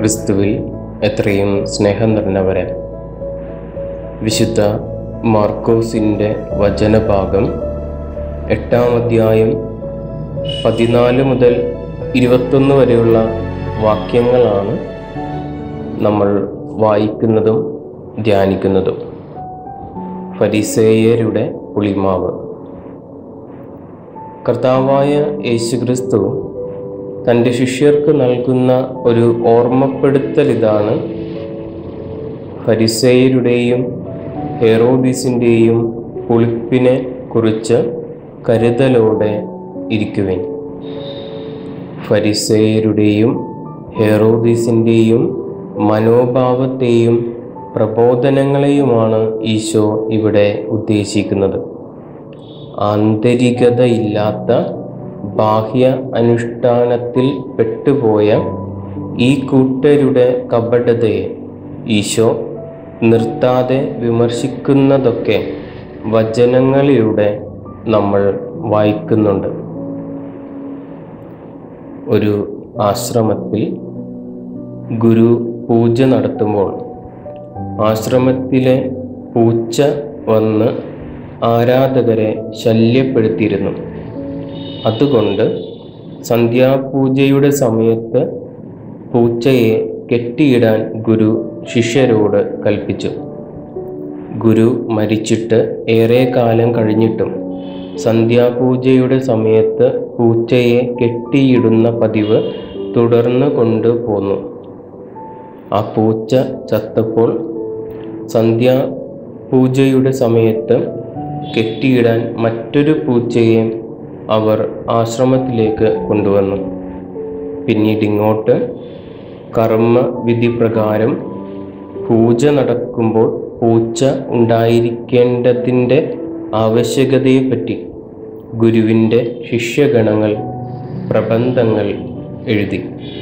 ക്രിസ്തുവിൽ എത്രയും സ്നേഹം നിറഞ്ഞവരെ വിശുദ്ധ മാർക്കോസിൻ്റെ വചനഭാഗം എട്ടാം അധ്യായം പതിനാല് മുതൽ ഇരുപത്തൊന്ന് വരെയുള്ള വാക്യങ്ങളാണ് നമ്മൾ വായിക്കുന്നതും ധ്യാനിക്കുന്നതും ഫരിസേയരുടെ പുളിമാവ് കർത്താവായ യേശുക്രിസ്തു തൻ്റെ ശിഷ്യർക്ക് നൽകുന്ന ഒരു ഓർമ്മപ്പെടുത്തൽ ഇതാണ് ഫരിസേയരുടെയും ഹെറോദീസിൻ്റെയും പുളിപ്പിനെ കുറിച്ച് കരുതലോടെ ഇരിക്കുവിൻ ഫരിസേയരുടെയും ഹെറോദീസിൻ്റെയും മനോഭാവത്തെയും പ്രബോധനങ്ങളെയുമാണ് ഈശോ ഇവിടെ ഉദ്ദേശിക്കുന്നത് ആന്തരികതയില്ലാത്ത ബാഹ്യ അനുഷ്ഠാനത്തിൽ പെട്ടുപോയ ഈ കൂട്ടരുടെ കപടതയെ ഈശോ നിർത്താതെ വിമർശിക്കുന്നതൊക്കെ വചനങ്ങളിലൂടെ നമ്മൾ വായിക്കുന്നുണ്ട് ഒരു ആശ്രമത്തിൽ ഗുരു പൂജ നടത്തുമ്പോൾ ആശ്രമത്തിലെ പൂച്ച വന്ന് ആരാധകരെ ശല്യപ്പെടുത്തിയിരുന്നു അതുകൊണ്ട് സന്ധ്യാപൂജയുടെ സമയത്ത് പൂച്ചയെ കെട്ടിയിടാൻ ഗുരു ശിഷ്യരോട് കൽപ്പിച്ചു ഗുരു മരിച്ചിട്ട് ഏറെ കാലം കഴിഞ്ഞിട്ടും സന്ധ്യാപൂജയുടെ സമയത്ത് പൂച്ചയെ കെട്ടിയിടുന്ന പതിവ് തുടർന്നു കൊണ്ടുപോന്നു ആ പൂച്ച ചത്തപ്പോൾ സന്ധ്യാപൂജയുടെ സമയത്ത് കെട്ടിയിടാൻ മറ്റൊരു പൂച്ചയെ അവർ ആശ്രമത്തിലേക്ക് കൊണ്ടുവന്നു പിന്നീട് ഇങ്ങോട്ട് കർമ്മവിധി പ്രകാരം പൂജ നടക്കുമ്പോൾ പൂച്ച ഉണ്ടായിരിക്കേണ്ടതിൻ്റെ ആവശ്യകതയെപ്പറ്റി ഗുരുവിൻ്റെ ശിഷ്യഗണങ്ങൾ പ്രബന്ധങ്ങൾ എഴുതി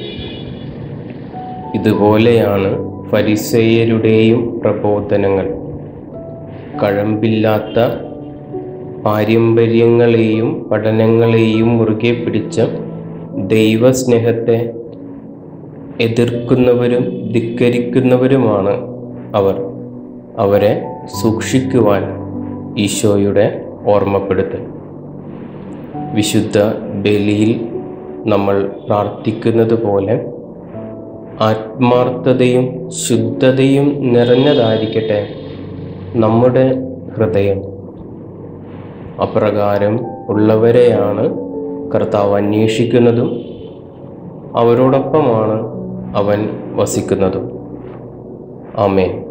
ഇതുപോലെയാണ് ഫരിസേയരുടെയും പ്രബോധനങ്ങൾ കഴമ്പില്ലാത്ത പാരമ്പര്യങ്ങളെയും പഠനങ്ങളെയും മുറുകെ പിടിച്ച് ദൈവസ്നേഹത്തെ എതിർക്കുന്നവരും ധിക്കരിക്കുന്നവരുമാണ് അവർ അവരെ സൂക്ഷിക്കുവാൻ ഈശോയുടെ ഓർമ്മപ്പെടുത്തൽ വിശുദ്ധ ബലിയിൽ നമ്മൾ പ്രാർത്ഥിക്കുന്നത് പോലെ ആത്മാർത്ഥതയും ശുദ്ധതയും നിറഞ്ഞതായിരിക്കട്ടെ നമ്മുടെ ഹൃദയം അപ്രകാരം ഉള്ളവരെയാണ് കർത്താവ് അന്വേഷിക്കുന്നതും അവരോടൊപ്പമാണ് അവൻ വസിക്കുന്നതും ആമേൻ